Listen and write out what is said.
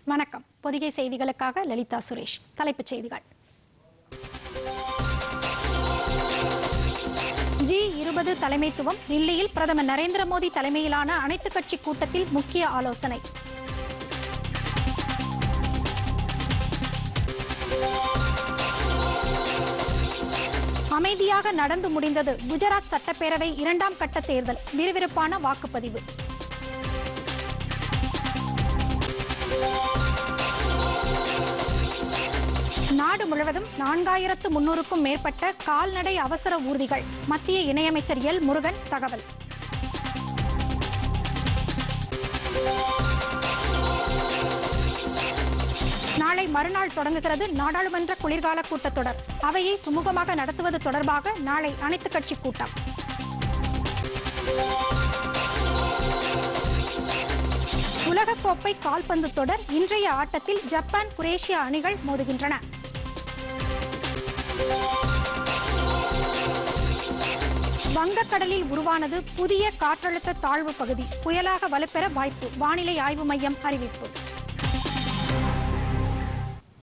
வணக்கம் பொதிகை செய்திகளுக்காக லலிதா சுரேஷ் தலைப்புச் செய்திகள் ஜி இருபது தலைமைத்துவம் டில்லியில் பிரதமர் நரேந்திர மோடி தலைமையிலான அனைத்துக் கட்சி கூட்டத்தில் முக்கிய ஆலோசனை அமைதியாக நடந்து முடிந்தது குஜராத் சட்டப்பேரவை இரண்டாம் கட்ட தேர்தல் விறுவிறுப்பான வாக்குப்பதிவு நாடு முழுவதும் நான்காயிரத்து முன்னூறுக்கும் மேற்பட்ட கால்நடை அவசர ஊர்திகள் மத்திய இணையமைச்சர் எல் முருகன் தகவல் நாளை மறுநாள் தொடங்குகிறது நாடாளுமன்ற குளிர்கால கூட்டத்தொடர் அவையை சுமூகமாக நடத்துவது தொடர்பாக நாளை அனைத்துக் கட்சி கூட்டம் உலகக்கோப்பை கால்பந்து தொடர் இன்றைய ஆட்டத்தில் ஜப்பான் குரேஷியா அணிகள் மோதுகின்றன வங்கக்கடலில் உருவானது புதிய காற்றழுத்த தாழ்வு பகுதி புயலாக வலுப்பெற வாய்ப்பு வானிலை ஆய்வு மையம் அறிவிப்பு